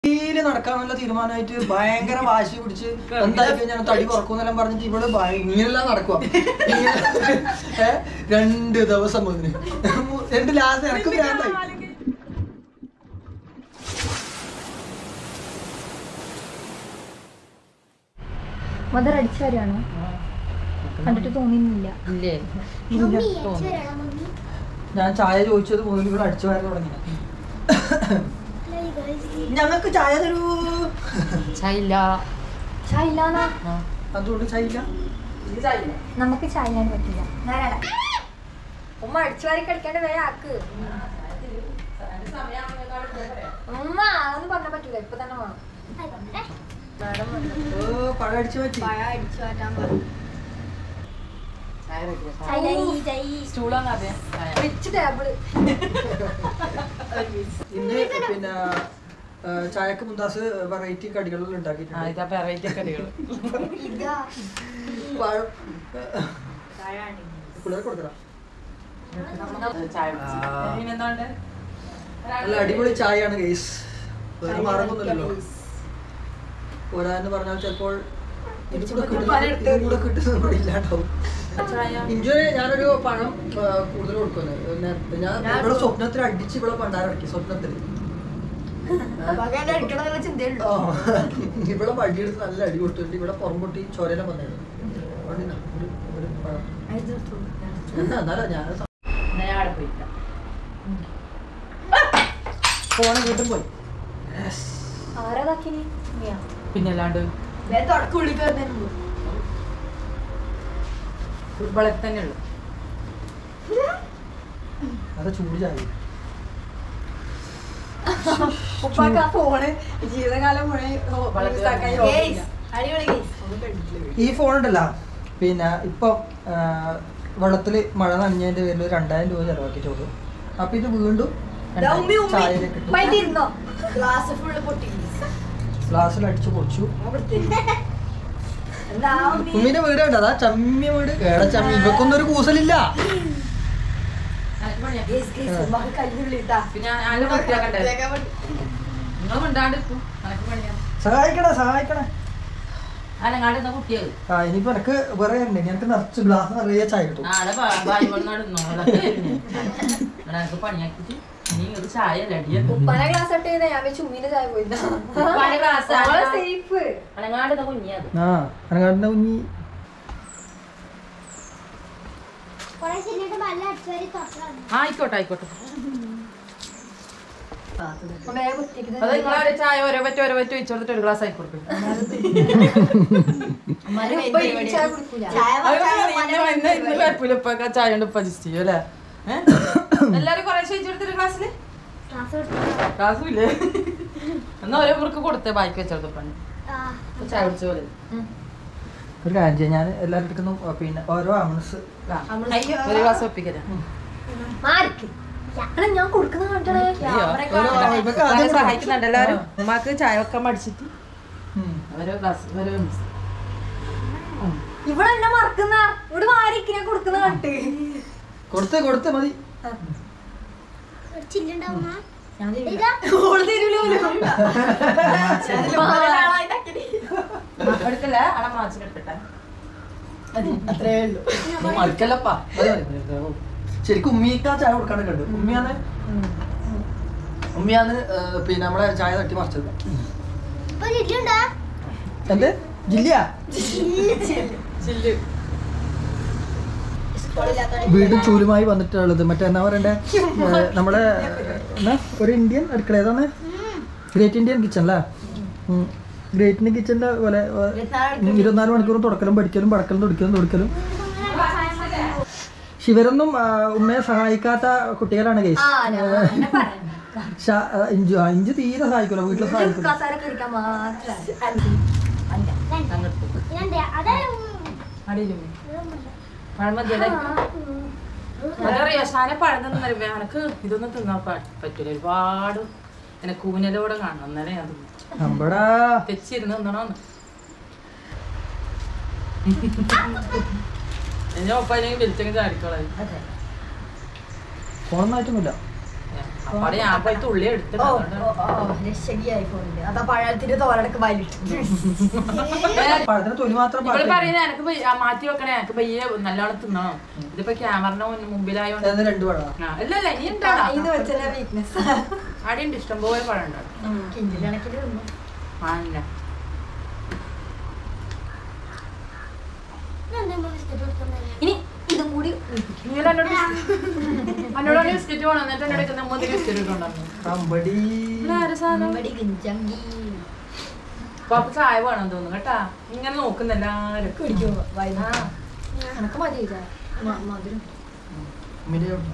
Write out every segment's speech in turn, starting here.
Daily നടക്കാനുള്ള തീരുമാനമായിട്ട് ഭയങ്കര വാശി പിടിച്ച് എന്തായി കഴിഞ്ഞാൽ തടി കുറക്കുന്നെല്ലാം പറഞ്ഞിട്ട് ഇവിടെ ഭയ- ഇങ്ങനെല്ലാം നടക്കുക ഏ രണ്ട് ദിവസം മുന്നേ രണ്ട് ലാസ്റ്റ് എനക്ക് ഭ്രാന്തായി മദർ അടിച്ചു വരികയാണോ കണ്ടിട്ട് തോന്നിയില്ല ഇല്ലേ ഞാൻ ചായ ചോദിച്ചത് മുതൽ ഇവിടെ അടിച്ചു വരാൻ തുടങ്ങി ഞങ്ങൾക്ക് ചായ തരൂ ചായയില്ല ചായ ഇല്ലാന്നാ അതുകൊണ്ട് ചായ ഇല്ല നമുക്ക് ചായ ഇല്ലാണ്ട് പറ്റില്ല നേരാടാ ഉമ്മ അടിച്ചു വാരി കളിക്കാണ്ട് വേഗം ആക്ക് ഉമ്മ അതൊന്നും പറഞ്ഞാൽ പറ്റൂല ഇപ്പൊ തന്നെ വേണം മാഡം വന്നു. ഓ പഴം അടിച്ചു പറ്റി പഴം അടിച്ചു മാറ്റാൻ പറഞ്ഞു സ്റ്റൂളാണ് റിച്ച് ടേബിള് ഇന്ന് പിന്നെ ആ, ചായക്ക് മുന്താസ് വെറൈറ്റി കടികളെല്ലാം ഉണ്ടാക്കിയിട്ടുണ്ട് ഇതാ വെറൈറ്റി കറികൾ ഇതാ പഴം പിള്ളേർ കൊടുക്കണം ചായ ആ. പിന്നെന്താണ്ട് നല്ല അടിപൊളി ചായയാണ് ഗൈസ് വേറെ മാർഗമൊന്നുമില്ലല്ലോ പോരാന്ന് പറഞ്ഞാൽ ചിലപ്പോൾ ഇത് കൂടെ കിട്ടുന്ന- ഇതും കൂടെ കിട്ടുന്നത് കൂടെ ഇല്ലാണ്ടാവും ഇഞ്ചുറി ഞാനൊരു പഴം ആ, കൂടുതൽ കൊടുക്കുന്നത് പിന്നെ ഞാൻ ഇവിടെ സ്വപ്നത്തിൽ അടിച്ച് ഇവിടെ പണ്ടാരടക്കി സ്വപ്നത്തിൽ അടിക്കണമെന്നുള്ള ചിന്തയുള്ളൂ ആ, ഇവിടെ വടിയെടുത്ത് നല്ല അടി കൊടുത്തിട്ട് ഇവിടെ പുറം പൊട്ടി ചോരയിലും വന്നത് അതുകൊണ്ട് ഇതാ, ഒരു ഒരു പഴം എന്നാ എന്നാലും ഞാൻ ഞാൻ അവിടെ പോയില്ല ഫോണ് വീട്ടിൽ പോയി ആരാതാക്കിനി നീയാ പിന്നല്ലാണ്ട് തുടക്കം വിളിക്കാറുണ്ടായിരുന്നു ഫുട്ബോളൊക്കെ തന്നെ ഉള്ളു അത് ചൂട് ചായ ഉപ്പാക്ക് ആ ഫോണ് ജീവിതകാലം ഈ ഫോൺ ഉണ്ടല്ല പിന്നെ ഇപ്പം വെള്ളത്തിൽ മഴ നനഞ്ഞതിന്റെ പേരിൽ ഒരു രണ്ടായിരം രൂപ ചെലവാക്കിയിട്ടുള്ളൂ അപ്പൊ ഇത് വീണ്ടും ചായയിലേക്ക് ഇട്ടു. ഇരുന്നോ ഗ്ലാസ് ഫുള്ള് പൊട്ടി ഗ്ലാസ്സിൽ അടിച്ചു പൊടിച്ചു എന്താ ഉമ്മിന്റെ വീട് കണ്ടോ അതാ ചമ്മിയ വീട് ഏടാ ചമ്മി ഇവക്കൊന്നും ഒരു കൂസലില്ല കല്ലുള്ളിട്ടാ പിന്നെ ഞാൻ വൃത്തിയാക്കണ്ടേ നിങ്ങൾ മിണ്ടാണ്ട് ഇരിക്കും. അനക്ക് പണിയാ സഹായിക്കണേ സഹായിക്കണേ അനങ്ങാണ്ട് എന്നാ കുട്ടിയത് ആ ഇനിയിപ്പോ എനക്ക് വേറെ ഉണ്ട് എനിക്ക് നിറച്ച് ഗ്ലാസ് നിറയെ ചായ കിട്ടും നാളെ ഭായി വന്നിടുന്നോ അതൊക്കെ എനിക്ക് പണിയാക്കിട്ട് നീ ഒരു ചായ അല്ല അടിയത് ഉപ്പാനെ ഗ്ലാസ് ഇട്ട് ചെയ്താ ഞാൻ വെച്ച് ഉമ്മീന്റെ ചായ പോയില്ല ഉപ്പാന്റെ glass ആ. സേഫ് അനങ്ങാണ്ട് എന്നാ കുഞ്ഞിയത് ആ അനങ്ങാടിന്റെ കുഞ്ഞി ആയിക്കോട്ടെ ആയിക്കോട്ടെ വേഗം കുത്തിക്ക് അത് നിങ്ങളവിടെ ചായ ഓരോ പറ്റ ഓരോ പറ്റ വെച്ചു കൊടുത്തിട്ട് ഒരു ഗ്ലാസ് ആയി കൊടുക്കും ഉപ്പ ഈ ചായ കുടിക്കൂല കുഴപ്പമില്ല ഇപ്പൊ ചായ കൊണ്ട് ഇപ്പൊ അഡ്ജസ്റ്റ് ചെയ്യും അല്ലേ ഏഹ്? എല്ലാരും കുറേ വെച്ചു കൊടുത്തിട്ട് ഗ്ലാസ്സില് ഗ്ലാസ്സും ഇല്ലേ എന്നാ ഓരോ മുറുക്ക് കൊടുത്തേ ബാക്കി വെച്ചെടുത്തപ്പാണ് ചായ കുടിച്ച പോലെ ഒരു കാര്യം ചെയ്യാം ഞാൻ എല്ലാവരുടെ അടുക്കുന്നു പിന്നെ ഓരോ അമൺസ് ആ, ഒരു ഗ്ലാസ് ഒപ്പിക്കരാ മാറിക്ക് എടാ, ഞാൻ കൊടുക്കുന്ന കണ്ടേ ഓരോ ഇവക്ക് ആദ്യം കൊടുക്കണം. സഹായിക്കുന്നുണ്ട് എല്ലാവരും ഉമ്മാക്ക് ചായ വെക്കാൻ മടിച്ചിട്ട് ഓരോ ഗ്ലാസ് ഓരോ മിക്സ് ഇവിടെ എന്നെ മറക്കുന്ന ഇവിടെ മാറിക്ക് ഞാൻ കൊടുക്കുന്ന കണ്ട് കൊടുത്ത് കൊടുത്ത് മതി ഓള് തരൂലോ എടുക്കല്ല അവിടെ മാച്ചിട്ടെ അത്രേ ഉള്ളൂ നീ മടുക്കല്ലപ്പാ മതി, മതി, മതി. ഓ. ശരിക്കും ഉമ്മിക്കാ ചായ കൊടുക്കാണ്ട് കണ്ടു ഉമ്മിയാന്ന് ഉമ്മിയാന്ന് ഏർ, പിന്നെ നമ്മളെ ചായ തട്ടി മറിച്ചത് എന്ത് ജില്ലയാ ചില്ല് വീണ്ടും ചൂലുമായി വന്നിട്ടുള്ളത് മറ്റേ എന്താ പറയണ്ടേ ഏർ, നമ്മളെ എന്നാ ഒരു ഇന്ത്യൻ അടുക്കള ഏതാണ് ഗ്രേറ്റ് ഇന്ത്യൻ കിച്ചൺ അല്ലേ ഗ്രേറ്റ് ഇന്ത്യൻ കിച്ചണിന്റെ പോലെ ഏർ, ഇരുപത്തിനാല് മണിക്കൂറും തുടക്കലും പഠിക്കലും പടക്കലും തുടിക്കലും തുടിക്കലും ശിവരൊന്നും ആ, ഉമ്മയെ സഹായിക്കാത്ത കുട്ടികളാണ് കേസ് ആ ഞാൻ എന്നെ പറയാം ഇഞ്ചു ആ, ഇഞ്ചു തീരെ സഹായിക്കൂല വീട്ടിൽ സഹായിക്കൂല കസാരക്ക് ഇരിക്കാൻ മാത്രം അടിയിലും പഴം മതിയല്ലേ അതറിയോ ശാന പഴം തിന്നറിയ എനക്ക് ഇതൊന്നും തിന്നാൻ പ- പറ്റൂല ഒരുപാട് എന്നെ കൂനലോടെ കാണണം അന്നേരം ഞാൻ തിന്നു നമ്മടാ തെച്ചിരുന്ന് തിന്നണോന്ന് ഞാൻ ഒപ്പം വലിച്ചെങ്കിൽ ചാടിക്കോളാം ഫോണൊന്നായിട്ടൊന്നുമില്ല അവിടെ ഞാൻ പോയി തുള്ളി എടുത്തിട്ട് ഓ അതുകൊണ്ട് ഓ, ഓ, രക്ഷകിയായി ഫോണില് അതാ പഴത്തിന്റെ തോരടക്ക് വായിലിട്ടു പഴത്തിന് തൊലി മാത്രം ഇവള് പാടില്ല. പറയുന്നത് എനിക്ക് പയ്യ- ആ, മാറ്റി വെക്കണേ എനിക്ക് പയ്യെ നല്ലോണം തിന്നണം ഇതിപ്പോ ക്യാമറന്റെ മുമ്പിലായോണ്ട് അതായത് രണ്ട് പഴം ആ, ഇല്ല ഇല്ല ഇനി ഉണ്ടാടാ ഇത് വെച്ചാൽ വീക്ക്നെസ് അവിടെ ഉണ്ട് ഇഷ്ടംപോലെ പഴം ഉണ്ടാവും കിഞ്ചിൽ കണക്കിൽ തിന്നു ആ ഇല്ല ഇനി ഇതും കൂടി നിങ്ങൾ എന്നോട് എന്നോട് ബിസ്ക്കറ്റ് വേണം എന്നിട്ട് എന്നോട് ഇരിക്കുന്ന മൂന്ന് ബിസ്ക്കറ്റ് ഇട്ടുണ്ടായിരുന്നു കമ്പടി നമ്മുടെ ഗിഞ്ചങ്കി പാപ്പ ചായ വേണം തോന്നുന്നു കേട്ടാ ഇങ്ങനെ നോക്കുന്ന എല്ലാരും കുടിക്കുമോ ആ, വൈകുന്നേരം എനക്ക് മതി ചായ മ- മധുരം ഉമ്മിന്റെ ഉണ്ട്.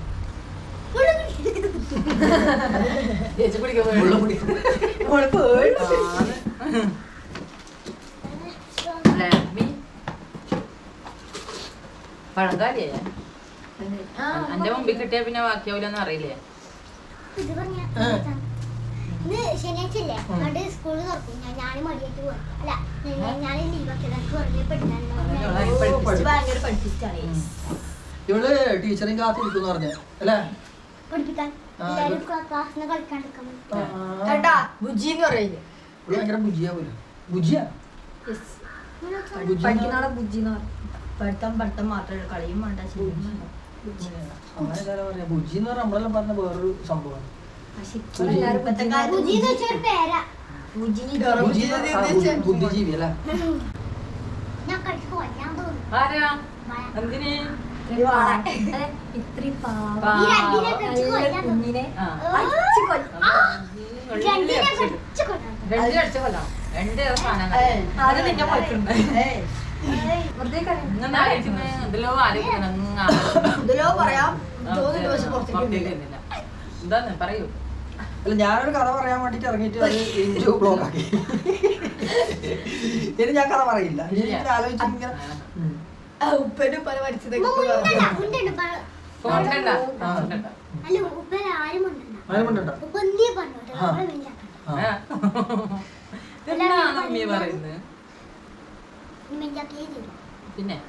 ചേച്ചി കുടിക്കാൻ വെള്ളം പോയി. കുടി. ആണ്. അല്ലേ, അമ്മി? പഴങ്കാലിയേ ആ, എന്റെ മുമ്പിൽ കിട്ടിയ പിന്നെ ബാക്കിയാവില്ലെന്ന് അറിയില്ലേ ഇത് പറഞ്ഞ ഇന്ന് ശനിയാഴ്ചല്ലേ ഉം. അവിടെ സ്കൂൾ തുറക്കും ഞാൻ ഞാൻ മടിയായിട്ട് പോയി അല്ല ഞാൻ ലീവ് ഒക്കെ എനിക്ക് പറഞ്ഞ് ഓ, പഠിക്കാനുണ്ടോ ഇത് ഭയങ്കര പഠിപ്പിച്ചാണ് ഉം. ഇവള് ടീച്ചറിങ് കാത്തിരിക്കുന്നു പറഞ്ഞ അല്ലേ പഠിപ്പിക്കാൻ ആ, എല്ലാവരും ഇത്- ക്ലാസ്സിന് കളിക്കാണ്ടിരിക്കാൻ വേണ്ടി. കേട്ടാ ബുജി എന്ന് പറയില്ലേ ഇവള് ഭയങ്കര ബുജിയാ പോലും ബുജിയാ ബുജി പഠിക്കുന്ന ബുജി എന്ന് പറയും പഠിത്തം പഠിത്തം മാത്രമേ ഉള്ളൂ കളിയും വേണ്ട ശരിയും വേണ്ട ബുജ്ജി. അങ്ങനെ എന്തായാലും പറയാ ബുജി എന്ന് പറഞ്ഞാൽ നമ്മളെല്ലാം പറഞ്ഞ വേറൊരു സംഭവമാണ് പക്ഷെ ഇപ്പോൾ എല്ലാവരും ബുജി എന്ന് ബുജി വെച്ചൊരു പേരാ ബുജി ബുജി എന്ന് പറഞ്ഞാ ആ, ബുദ്ധി- ബുദ്ധിജീവി അല്ലേ ഞാൻ കളിച്ച് കൊല്ലാൻ തോന്നുന്നു ആരാ എന്തിന് ഇത്രയും പാവ- അതെ, ഇത്രയും പാവ പാവ. ഈ രണ്ടിനെ കടിച്ച് നല്ല കൊല്ലാൻ തോന്നുന്നു. കുഞ്ഞിനെ ആ. അടിച്ച് കൊല്ലും. രണ്ടിനെ കടിച്ച് കൊല്ലാൻ തോന്നുന്നു. രണ്ട് അടിച്ച കൊല്ലാം രണ്ട് സാധനം അത് നിന്നെ പോയിട്ടുണ്ട് വെറുതെ കരയും. ഇങ്ങനെ ആലോചിക്കുന്നെ, എന്തെല്ലോ ആലോചിക്കണം അങ്ങ് ഇതിലോ പറയാം ആ, തോന്നില്ല പക്ഷെ പുറത്തേക്ക് പുറത്തേക്ക് വരുന്നില്ല. എന്താന്ന് പറയൂ അല്ല ഞാനൊരു കഥ പറയാൻ വേണ്ടിട്ട് ഇറങ്ങിയിട്ട് അത് ഇഞ്ചു ബ്ലോക്ക് ആക്കി ഇനി ഞാൻ കഥ പറയില്ല ഇനി ഇങ്ങനെ ആലോചിച്ച് ഇങ്ങനെ ഉം. ഉപ്പനും പല പഠിച്ചതൊക്കെ ഉമ്മ മുണ്ടണ്ട, മുണ്ടണ്ട, പ- ഫോണിലുണ്ടാ ആ. അല്ല ഉപ്പ ആരും മുണ്ടണ്ട അതിന് മുണ്ടുണ്ടോ? ഉപ്പ നീ പറഞ്ഞു ആ. അവളെ മിണ്ടാക്കണം ആ. എന്നാണ് ഉമ്മി പറയുന്നത് മിണ്ടാക്കുകയും ചെയ്തു പിന്നെ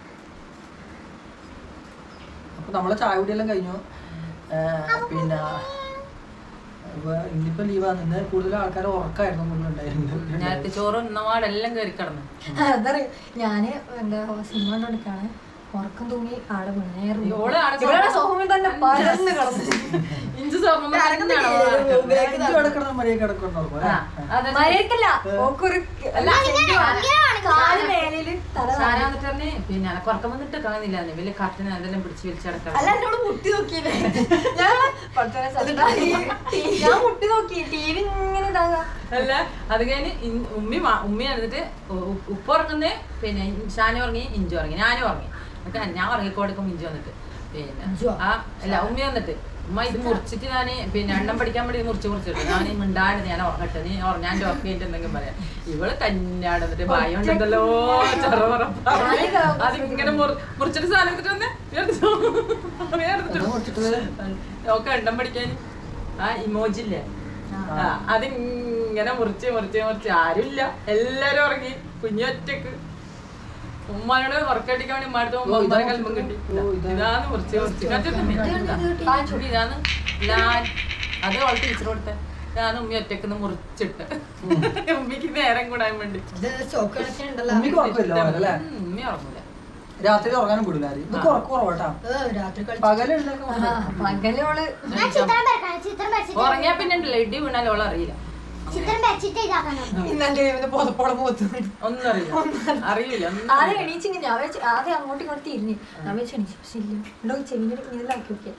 അപ്പൊ നമ്മളെ ചായ കുടിയെല്ലാം കഴിഞ്ഞു ആ, പിന്നെ ഇപ്പൊ ഇന്നിപ്പോ ലീവാണ് ഇന്ന് കൂടുതൽ ആൾക്കാർ ഉറക്കായിരുന്നു മുന്നുണ്ടായിരുന്നത് നേരത്തെ ചോറ് ഉന്നവാടെല്ലാം കയറി കിടന്നു അതറിയ ഞാന് എന്താ സിനിമ കണ്ടോണ്ടിരിക്കാണ് ഉറക്കം തൂങ്ങി ആടെ ഓള് ആടെ ഇവിടെ സോഫയിൽ തന്നെ പരന്ന് കിടന്നു ഇഞ്ച് സ്വർണ്ണം അനങ്ങുന്നില്ല. ഇഞ്ചു കിടക്കണം മര്യാദ കിടക്കണ്ടോ മര്യാദക്കല്ല ഓക്കൊരു അല്ല, കാല് മേലില് തല സാധനം വന്നിട്ട് പറഞ്ഞ് പിന്നെ എനക്ക് ഉറക്കം വന്നിട്ട് കാണുന്നില്ല വലിയ കട്ടിന് അതെല്ലാം പിടിച്ച് അല്ല വലിച്ചടക്കണം എന്നോട് മുട്ടി നോക്കിയില്ലേ ഞാൻ പഠിച്ചവനെ സത്യം. ഞാൻ മുട്ടി നോക്കി ടി വി ഇങ്ങനെ ഇതാകാ അല്ല അത് കഴിഞ്ഞ് ഇൻ- ഉമ്മി വാ- ഉമ്മി എന്നിട്ട് ഉ- ഉപ്പ ഉറങ്ങുന്നേ പിന്നെ ഷാനി ഉറങ്ങി ഇഞ്ചു ഉറങ്ങി ഞാനും ഉറങ്ങി എന്നിട്ട് ഞാൻ ഉറങ്ങിക്കോടുക്കും ഇഞ്ചു വന്നിട്ട് പിന്നെ ഇഞ്ചുവാ? ആ അല്ല ഉമ്മി വന്നിട്ട് ഉമ്മ ഇത് മുറിച്ചിട്ട് ഞാൻ പിന്നെ എണ്ണം പഠിക്കാൻ വേണ്ടി മുറിച്ച് മുറിച്ചിട്ട് ഞാൻ മിണ്ടാണ്ട് ഞാൻ ഉറങ്ങട്ടെ നീ ഉറ- ഞാൻ ഡോക്ടർ കഴിഞ്ഞിട്ട് എന്തെങ്കിലും പറയാം ഇവള് തന്നെയാണ് എന്നിട്ട് ഭയം ഉണ്ടല്ലോ ചെറുപറ അതിങ്ങനെ മുറി- മുറിച്ചിട്ട് സാധനം എടുത്തിട്ട് വന്നേ നീ എടുത്തോ. നീ എടുത്തിട്ട് ഒക്കെ എണ്ണം പഠിക്കാൻ ആ ഇമോജി ഇല്ലേ ആ, അതിങ്ങനെ മുറിച്ച് മുറിച്ച് മുറിച്ച് ആരുമില്ല എല്ലാരും ഉറങ്ങി കുഞ്ഞു ഒറ്റക്ക് ഉമ്മാനോട് ഉറക്കടിക്കാൻ വേണ്ടി ഉമ്മാടുത്ത് ഓ, ഇതാ ഉമ്മാരെ കൽപ്പം കിട്ടി ഓ, ഇതാ. ഇതാന്ന് മുറിച്ച് മുറിച്ച് കണ്ടിട്ടില്ലേ? ആ ചുടി ഇതാന്ന് ഞാൻ അത് അവൾ ടീച്ചർ കൊടുത്ത ഞാൻ ഉമ്മി ഒറ്റക്ക് മുറിച്ചിട്ട് ഉമ്മിക്ക് നേരം കൂടാൻ വേണ്ടി ഇത് സ്റ്റോക്ക് കണക്കിന് ഉണ്ടല്ലോ ഉമ്മിക്ക് ഉറക്കമില്ല അല്ലേ ഉം, ഉമ്മി ഉറങ്ങൂല രാത്രി ഉറങ്ങാനും വിടില്ല ആരും ഇതൊക്കെ ഉറക്കം കുറവാട്ടാ ഏ, രാത്രി കളിച്ച് പകല് എഴുന്നേൽക്കാൻ ആ, പകലോള് ഞാൻ ചിത്രം വരക്കണം ചിത്രം വരച്ചിട്ട് ഉറങ്ങിയാ പിന്നെ ഉണ്ടല്ലോ ഇടി വീണാലും അവൾ അറിയില്ല ചിത്രം വരച്ചിട്ട് ഇതാക്കണം ഇന്നെന്റെ ഇവന് പുതപ്പോളം മൂത്ത് ഒന്നും അറിയില്ല അറിയില്ല ഒന്നും ആദ്യം അറിയില്ല. എണീച്ചിങ്ങനെ ഞാൻ വെച്ച് ആദ്യം അങ്ങോട്ടും ഇങ്ങോട്ട് തിരിഞ്ഞ് ഞാൻ വെച്ച് എണീച്ചു പക്ഷെ ഇല്ല ഇവിടെ ചെവിൻ്റെ ഇങ്ങനെയാക്കി നോക്കിയ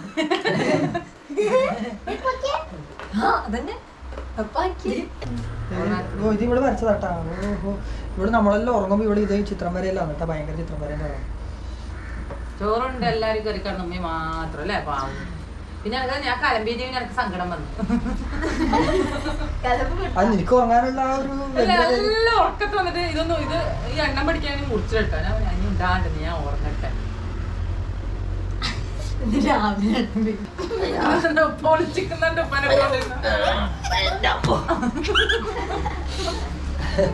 ആ അതന്നെ അപ്പൊ ആക്കി ഓ ഇത് ഇവിടെ വരച്ചതാട്ടാ ഓഹോ ഇവിടെ നമ്മളെല്ലാം ഉറങ്ങുമ്പോ ഇവിടെ ഇത് ചിത്രം വരെയല്ല കേട്ടാ ഭയങ്കര ചിത്രം വരെ ചോറുണ്ട് എല്ലാരും കയറി കിടന്നു ഉമ്മി മാത്രം അല്ലേ പാവം പിന്നെ എനിക്ക് ഞാൻ കലമ്പീതി എനിക്ക് സങ്കടം വന്നു അത് നിനക്ക് ഉറങ്ങാനുള്ള ആ ഒരു അല്ല, എല്ലാം ഉറക്കത്ത് വന്നിട്ട് ഇതൊന്നും ഇത് ഈ എണ്ണം പഠിക്കാൻ മുറിച്ചിട്ടോ ഞാൻ പറഞ്ഞു, അതിന് ഉണ്ടാണ്ട് നീ ഞാൻ ഉറങ്ങട്ടെ രാവിലെ പൊളിച്ചിക്കുന്നുണ്ട് ഉപ്പനെ കൊണ്ടിരുന്ന്.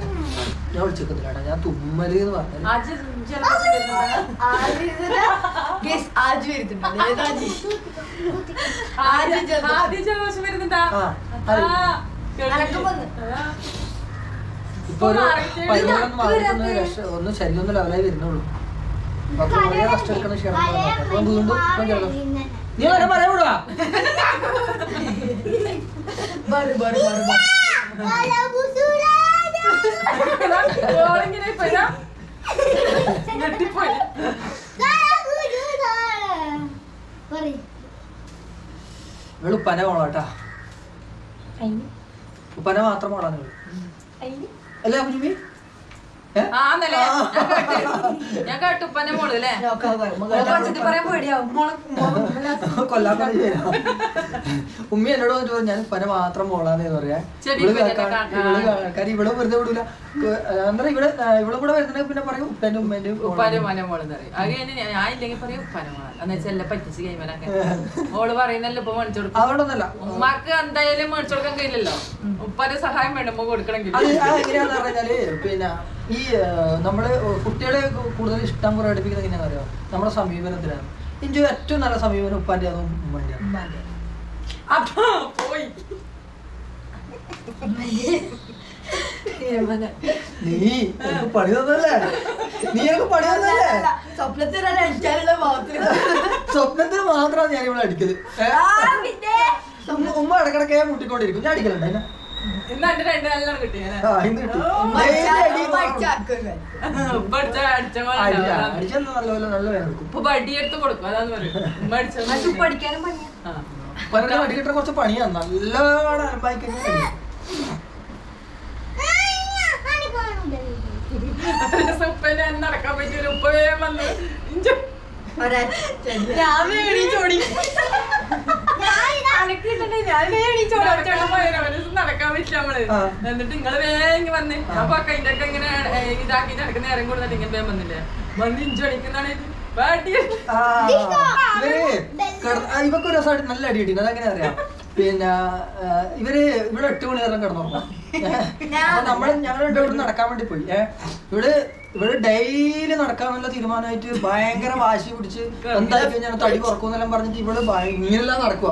ഞാൻ വിളിച്ചിട്ടില്ല ഞാൻ തുമ്മല് എന്ന് പറഞ്ഞാൽ ആജി ജലദോഷം വരുന്നുണ്ടോ? ഗെസ് ആജ് വരുന്നുണ്ട് ഏതാജ് ആദ്യം ആദ്യം ജലദോഷം വരുന്നുണ്ടാ ആ, ആ, അത്. അനക്കം വന്ന്. ആ. ഇപ്പൊ ഒരു മാറിയിട്ടേ പതിനൊന്ന് മാറിയിട്ടൊന്ന് രക്ഷ- ഒന്ന് ശരീരം ഒന്ന് ലെവലായി വരുന്നുള്ളൂ അപ്പൊ കുറേ റെസ്റ്റ് എടുക്കണ ക്ഷീണം അപ്പൊ വീണ്ടും ഇപ്പൊ ജലദോഷം. നീ വരെ പറയാ വിടുവാ ബറ് ബറ് ബറ് ബറ്. ഓളിങ്ങനെ ഇപ്പൊ ഇതാ. ഞെട്ടിപ്പോയി ഇവള് ഉപ്പനെ മോളാട്ടാ ഉപ്പനെ മാത്രം മോളാ നിങ്ങൾ അല്ലേ കുഞ്ഞുമി ഏ? ആ എന്നല്ലേ ഞാൻ കേട്ട് ഞാൻ കേട്ടു ഉപ്പന്റെ മോള് അല്ലേ നോക്കാം, നോക്കാം. കുറച്ചിട്ട് പറയാൻ പേടിയാവും കൊല്ലാൻ പറഞ്ഞു തരാം. ഉമ്മി എന്നോട് വന്നിട്ട് പറഞ്ഞു ഞാൻ ഉപ്പനെ മാത്രം മോളാന്ന് പറയാ ചെവി ഇവള് പിന്നെ കേൾക്കാൻ- കേൾക്കാൻ. ഇവള് കേൾക്കാൻ ഇവിടെ വെറുതെ വിടൂല എന്താ ഇവിടെ ഇവിടെ കൂടെ വരുന്നുണ്ടെങ്കിൽ പിന്നെ പറയും ഉപ്പന്റെ ഉമ്മേന്റെ ഉപ്പാനും മന മോളെന്ന് പറയും അത് കഴിഞ്ഞ് ഞാൻ ഞാൻ ഇല്ലെങ്കിൽ പറയും ഉപ്പാനും മോളെ എന്ന് വെച്ചാൽ എല്ലാം പറ്റിച്ച് കഴിയുമ്പോഴൊക്കെ ഓള് പറയുന്നല്ലോ ഇപ്പൊ മേടിച്ചു കൊടുക്കും അതുകൊണ്ടൊന്നല്ല ഉമ്മാക്ക് എന്തായാലും മേടിച്ചു കൊടുക്കാൻ കഴിയില്ലല്ലോ ഉപ്പാന്റെ സഹായം വേണ്ടുമ്പോ കൊടുക്കണമെങ്കിൽ അത് അത് എങ്ങനെയാന്ന് പറഞ്ഞാല് പിന്നെ ഈ ആ, നമ്മള് കുട്ടികളെ കൂടുതൽ ഇഷ്ടം കുറെ അടുപ്പിക്കുന്നത് എങ്ങനെയാണെന്ന് അറിയാം നമ്മുടെ സമീപനത്തിലാണ് എനിക്ക് ഏറ്റവും നല്ല സമീപനം ഉപ്പാന്റെ അതും ഉമ്മാന്റെ ഉമ്മാന്റെ. അപ്പൊ പോയി തീരുമാനം. നീ എനിക്ക് പണി തന്നല്ലേ നീ എനിക്ക് പണി തന്നല്ലേ അല്ല, സ്വപ്നത്തിൽ ഒരാൾ അടിക്കാനുള്ള മാത്രം സ്വപ്നത്തിന് മാത്രമാണ് ഞാൻ ഇവിടെ അടിക്കല് ഏ? ഉമ്മ ഉമ്മ ഇടക്കിടക്കെ മുട്ടിക്കൊണ്ടിരിക്കും ഞാൻ അടിക്കലുണ്ട് അതിനെ ഇന്ന് എന്റെ രണ്ട് നല്ലോണം കിട്ടി ഞാൻ ആ ഇന്ന് കിട്ടി ഉമ്മ ഡെയിലി അടിച്ചാ- അടി ഉമ്മ അടിച്ചാ ആക്കുക. ഉപ്പ അടിച്ച അടിച്ച പോലെ അടി- ഉണ്ടാവും. അടിച്ചാൽ നല്ലപോലെ നല്ല വേദന എടുക്കും ഉപ്പ് വടി എടുത്ത് കൊടുക്കും അതാന്ന് പറയും ഉമ്മ അടിച്ച അത് പഠിക്കാനും പണിയാ ആ. പരടെ അടി കിട്ടാൻ കുറച്ച് പണിയാണ് നല്ലതാണ് അലമ്പായി കഴിഞ്ഞാൽ ഒരു ദിവസം ഉപ്പേനെ നടക്കാൻ പറ്റിയ ഉപ്പ വേഗം വന്ന് ഇഞ്ചി ഒരൊറ്റ അടി. രാവിലെ എണീച്ചോടി നടക്കാൻ പോയതാ. ഒരു ദിവസം നടക്കാൻ പറ്റില്ല നമ്മള് ആ. എന്നിട്ട് നിങ്ങള് വേഗം വന്ന് അപ്പൊ അതിന്റെ ഒക്കെ ഇങ്ങനെ ഏ, ഇതാക്കിട്ട് നടക്കുന്ന നേരം കൊടുത്തിട്ട് ഇങ്ങനെ വേഗം വന്നില്ലേ വന്ന് ഇഞ്ചി അടിക്കുന്നതാണ് ഇത്. വടി എടുത്ത് ആ, ഇവര് കിടന്ന്- ആ, ഇവക്ക് ഒരു ദിവസം നല്ല അടി കിട്ടി അതെങ്ങനെ അറിയാം പിന്നെ ആ, ഇവര് ഇവിടെ എട്ട് മണി നേരം കിടന്നുറങ്ങും അപ്പൊ നമ്മള് ഞങ്ങൾ ഇവിടെ നടക്കാൻ വേണ്ടി പോയി ഏഹ് ഇവിടെ ഇവിടെ ഡെയിലി നടക്കാന്നുള്ള തീരുമാനമായിട്ട് ഭയങ്കര വാശി പിടിച്ച് എന്തായി കഴിഞ്ഞാൽ തടി കുറക്കുന്നെല്ലാം പറഞ്ഞിട്ട് ഇവള് ഭയ- ഇങ്ങനെല്ലാം നടക്കുക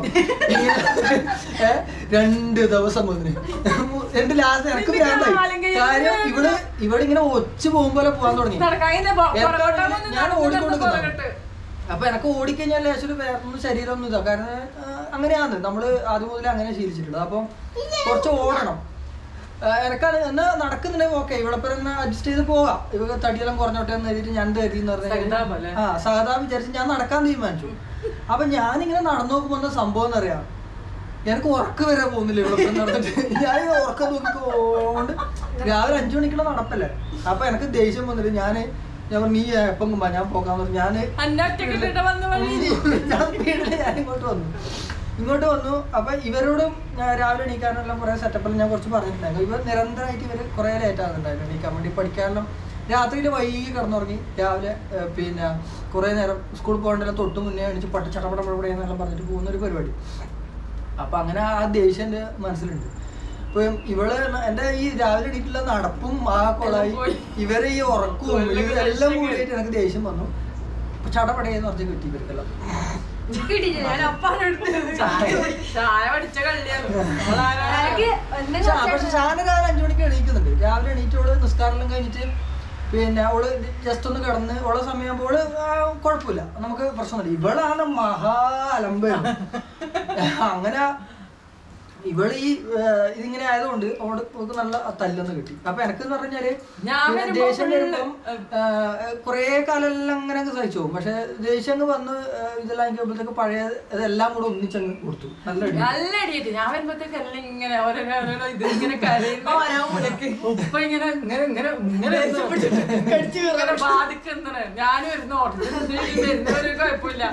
ഏഹ് രണ്ട് ദിവസം മുന്നേ രണ്ട് ലാസ്റ്റ് എനിക്ക് ഭ്രാന്തായി കാര്യം ഇവള് ഇവിടെ ഇങ്ങനെ ഒച്ചു പോകുമ്പോലെ പോകാൻ തുടങ്ങി നടക്കാൻ ഇങ്ങനെ പൊ- എത്ര പുറകോട്ടാണ് ഞാൻ നടക്കുന്നത് ഓടിക്കൊണ്ടിരിക്കുന്നു. പുറകോട്ട്. അപ്പൊ എനക്ക് ഓടിക്കഴിഞ്ഞാൽ ലേശം വേറൊന്നും ശരീരം ഒന്നും ഇതാ കാരണം ആ, അങ്ങനെയാണ് നമ്മള് ആദ്യം മുതലേ അങ്ങനെ ശീലിച്ചിട്ടുള്ളത് അപ്പം കുറച്ച് ഓടണം ആ, എനക്കത് എന്നാ നടക്കുന്നുണ്ടെങ്കിൽ ഓക്കെ ഇവളപ്പം തന്നെ അഡ്ജസ്റ്റ് ചെയ്ത് പോവാം ഇവ തടിയെല്ലാം കുറഞ്ഞോട്ടെ എന്ന് കരുതിയിട്ട് ഞാൻ കരുതി എന്ന് സഹതാപം അല്ലേ? പറഞ്ഞാൽ ആ സഹതാ വിചാരിച്ച് ഞാൻ നടക്കാൻ തീരുമാനിച്ചു അപ്പൊ ഞാനിങ്ങനെ നടന്നു നോക്കുമ്പോ എന്താ സംഭവം എന്നറിയാം എനിക്ക് ഉറക്ക് വരെ പോകുന്നില്ല ഇവിടെ നടന്നിട്ട് ഞാൻ ഈ ഉറക്കം നോക്കിക്കൊണ്ട് രാവിലെ അഞ്ചു മണിക്കുള്ള നടപ്പല്ലേ അപ്പൊ എനിക്ക് ദേഷ്യം വന്നിട്ട് ഞാന് ഞാൻ പറഞ്ഞു, നീ എപ്പം കുമ്പാ ഞാൻ പോകാൻ പറഞ്ഞു ഞാന് അന്നെ ഒറ്റക്കിട്ടിട്ട് വന്ന വഴിയില്. ഞാൻ വീട്ടില് ഞാൻ ഇങ്ങോട്ട് വന്നു ഇങ്ങോട്ട് വന്നു അപ്പൊ ഇവരോടും ഞാൻ രാവിലെ എണീക്കാനെല്ലാം കുറെ സെറ്റപ്പിൽ ഞാൻ കുറച്ച് പറഞ്ഞിട്ടുണ്ടായിരുന്നു ഇവർ നിരന്തരമായിട്ട് ഇവർ കുറെ ലേറ്റ് ആകുന്നുണ്ടായിരുന്നു എണീക്കാൻ വേണ്ടി പഠിക്കാനെല്ലാം രാത്രിയിൽ വൈകി കിടന്നുറങ്ങി രാവിലെ ഏർ, പിന്നെ കുറെ നേരം സ്കൂളിൽ പോകേണ്ടല്ലോ തൊട്ട് മുന്നേ എണീച്ച് പട്ടി ചടപടപടപട എന്നെല്ലാം പറഞ്ഞിട്ട് പോകുന്ന ഒരു പരിപാടി അപ്പൊ അങ്ങനെ ആ ദേഷ്യം എൻ്റെ മനസ്സിലുണ്ട് ഇപ്പൊ ഇവള് എന്റെ ഈ രാവിലെ എണീറ്റുള്ള നടപ്പും ആ കൊളായി എല്ലാം പോയി. ഇവരെ ഈ ഉറക്കവും എല്ലാം ഇവരെല്ലാം ദേഷ്യം കൂടിയിട്ട് എനിക്ക് ദേഷ്യം വന്നു അപ്പൊ ചടപടയെന്ന് പറഞ്ഞ് കിട്ടി ഇവർക്കെല്ലാം കിട്ടിയില്ല ഞാൻ ഒപ്പാണ് എടുത്തത് ചായ ചായ പഠിച്ച കള്ളിയാണ് നമ്മളാരാ- എനിക്ക് എന്നെ പക്ഷെ ആ- പക്ഷെ ഷാന രാവിലെ അഞ്ചു മണിക്ക് എണീക്കുന്നുണ്ട് രാവിലെ എണീറ്റോള് നിസ്കാരെല്ലാം കഴിഞ്ഞിട്ട് പിന്നെ അവള് ജസ്റ്റ് ഒന്ന് കിടന്ന് ഉള്ള സമയമാകുമ്പോൾ ഓള് ആ, കുഴപ്പമില്ല നമുക്ക് പ്രശ്നമില്ല ഇവളാണ് മഹാ അലമ്പായിരുന്നു അങ്ങനെ ഇവള് ഈ ഏ, ഇതിങ്ങനെ ആയതുകൊണ്ട് അവള് അവൾക്ക് നല്ല തല്ലൊന്ന് കിട്ടി അപ്പൊ എനക്കെന്ന് പറഞ്ഞാല് ഞാൻ പിന്നെ വരുമ്പോ ദേഷ്യം full, വരുമ്പം കുറേ കാലം എല്ലാം അങ്ങനെ അങ്ങ് സഹിച്ചു പോകും പക്ഷെ ദേഷ്യം അങ്ങ് വന്ന് ഏ, ഇതെല്ലാം കഴിയുമ്പോഴത്തേക്ക് പഴയ ഇതെല്ലാം കൂടെ ഒന്നിച്ചങ്ങ് കൊടുത്തു നല്ല അടി നല്ല അടിയിട്ട് ഞാൻ വരുമ്പോഴത്തേക്ക് എല്ലാം ഇങ്ങനെ ഓരോരോ ഓരോരോ ഇത് ഇങ്ങനെ കരയുന്ന ഓരോ മുലക്ക്. ഉപ്പ ഇങ്ങനെ ഇങ്ങനെ ഇങ്ങനെ ഇങ്ങനെ കടിച്ചു കീറാൻ ഇങ്ങനെ ബാധിക്കുന്നതാണ് ഞാനും വരുന്ന ഓട്ടത്തിൽ വരുന്നവര് കുഴപ്പമില്ല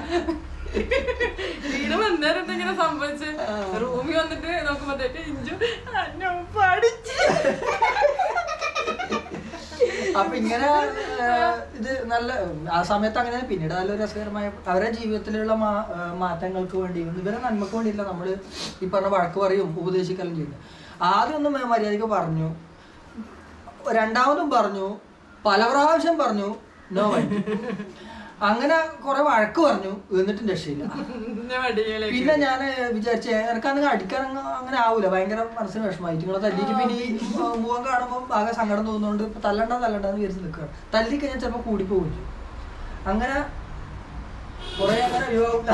വീട് വന്നേരം ഇങ്ങനെ സംഭവിച്ച് റൂമിൽ വന്നിട്ട് നോക്കുമ്പോഴത്തേക്ക് ഇഞ്ചു അന്നെ ഉപ്പ അടിച്ച് അപ്പൊ ഇങ്ങനെ ആ, ഇത് നല്ല ആ സമയത്ത് അങ്ങനെ പിന്നീട് നല്ലൊരു രസകരമായ അവരുടെ ജീവിതത്തിലുള്ള മാ- ആ, മാറ്റങ്ങൾക്ക് വേണ്ടി ഇവരെ നന്മക്ക് വേണ്ടിയില്ല നമ്മൾ ഈ പറഞ്ഞ വഴക്ക് പറയും ഉപദേശിക്കലും ചെയ്യുന്നത് ആദ്യം ഒന്ന് മ- മര്യാദയ്ക്ക് പറഞ്ഞു രണ്ടാമതും പറഞ്ഞു പല പ്രാവശ്യം പറഞ്ഞു നോ മൈൻഡ് അങ്ങനെ കുറെ വഴക്ക് പറഞ്ഞു എന്നിട്ടും രക്ഷയില്ല എന്നെ വടിയിലേക്ക്. പിന്നെ ഞാൻ വിചാരിച്ച എനിക്കന്ന് അടിക്കാൻ അങ്ങ് അങ്ങനെ ആവൂല ഭയങ്കര മനസ്സിന് വിഷമായി നിങ്ങളെ തല്ലിയിട്ട് പിന്നെ ഈ ആ, മുഖം കാണുമ്പോൾ ആകെ സങ്കടം തോന്നുന്നുണ്ട് ഇപ്പൊ തല്ലണ്ട തല്ലണ്ടെന്ന് വിചാരിച്ച് നിൽക്കുകയാണ് തല്ലി കഴിഞ്ഞാൽ ചിലപ്പോൾ കൂടി പോകും അങ്ങനെ കുറെ അങ്ങനെ ഒഴിവാകില്ല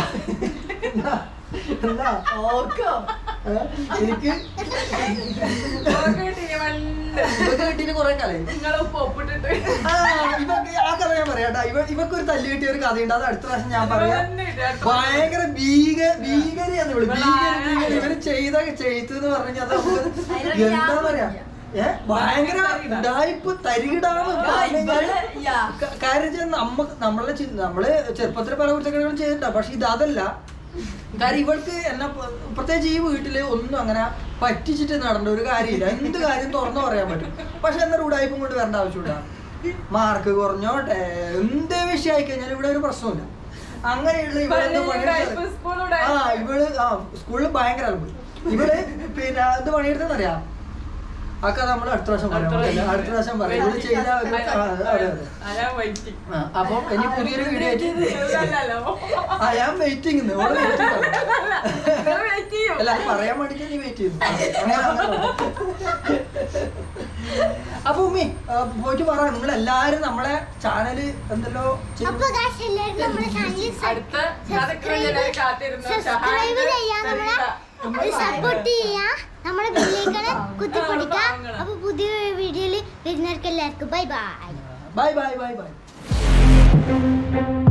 എന്താ ഓക്കോ ഏ? എനിക്ക് ഉറക്കം കിട്ടിയില്ല, പണ്ട്. ഇവക്ക് കിട്ടിയിട്ട് കുറെ കാലം നിങ്ങള് ഉപ്പ് ഒപ്പിട്ടിട്ട് ആ, ഇവക്ക് ആ കഥ ഞാൻ പറയാട്ടാ ഇവ ഇവക്ക് ഒരു തല്ല് കിട്ടിയ ഒരു കഥയുണ്ട് അത് അടുത്ത പ്രാവശ്യം ഞാൻ പറയാം ഭയങ്കര ഭീക ഭീകരയാണ് ഇവള് ഭീകര ഭീകര ഇവര് ചെയ്ത ചെയ്ത് എന്ന് പറഞ്ഞു അത് നമുക്ക് എന്താ പറയാ ഏ ഭയങ്കര ഉടായിപ്പ് തരികിടാന്ന് പറഞ്ഞു കഴിഞ്ഞാല് യാ. ക- കാര്യം വെച്ചാൽ നമ്മ നമ്മളെ ചി- നമ്മള് ചെറുപ്പത്തിൽ പല കുറ്റങ്ങളും ചെയ്തിട്ടാ പക്ഷെ ഇത് അതല്ല കാര്യം ഇവൾക്ക് എന്നെ പ- പ്രത്യേകിച്ച് ഈ വീട്ടില് ഒന്നും അങ്ങനെ പറ്റിച്ചിട്ട് നടണ്ട ഒരു കാര്യമില്ല എന്ത് കാര്യം തുറന്നു പറയാൻ പറ്റും പക്ഷെ എന്നൊരു ഉടായ്പും കൊണ്ട് വരേണ്ട ആവശ്യമില്ല മാർക്ക് കുറഞ്ഞോട്ടെ എന്ത് വിഷയമായി കഴിഞ്ഞാൽ ഇവിടെ ഒരു പ്രശ്നമില്ല അങ്ങനെയുള്ള ഇവളെന്ത് പള്ളിയിൽ ഉടായിപ്പ്, പണിയെടുത്തത് സ്കൂളിൽ ഉടായിപ്പ്. ആ ഇവള് ആ സ്കൂളിൽ ഭയങ്കര അൽപ്പ് ഇവള് പിന്നെ എന്ത് പണിയെടുത്തെന്നറിയാം ആ കഥ നമ്മൾ അടുത്ത പ്രാവശ്യം പറയാം നമുക്കല്ലേ? അടുത്ത പ്രാവശ്യം പറയാം ഇവള് ചെയ്ത ഒരു ആ, അതെ അതെ അതാ waiting. ആ, അപ്പം ഇനി പുതിയൊരു വീഡിയോ ആയിട്ട് അല്ലല്ലോ. ആ ഞാൻ വെയിറ്റിംഗ് ഓള് വെയിറ്റിംഗ് നിങ്ങൾ wait ചെയ്യൂ. അല്ല അത് പറയാൻ വേണ്ടിട്ട് നീ വെയിറ്റ് ചെയ്യുന്നു അങ്ങനെ അങ്ങനെ. അപ്പൊ ഉമ്മി ആ, പോയിട്ട് പറ നിങ്ങൾ എല്ലാരും നമ്മളെ ചാനല് എന്തല്ലോ ചെയ്യും. അപ്പൊ guys, എല്ലാവരും നമ്മുടെ ചാനൽ അടുത്ത കഥയ്ക്ക് വേണ്ടി എല്ലാവരും കാത്തിരുന്നു. സബ്സ്ക്രൈബ് ചെയ്യാ നമ്മളെ സപ്പോർട്ട് ചെയ്യാ നമ്മുടെ ബില്ലേക്കാണ് കുത്തിപ്പൊടിക്ക അപ്പൊ പുതിയ വീഡിയോയിൽ വരുന്നവർക്ക് എല്ലാവർക്കും bye bye bye bye bye by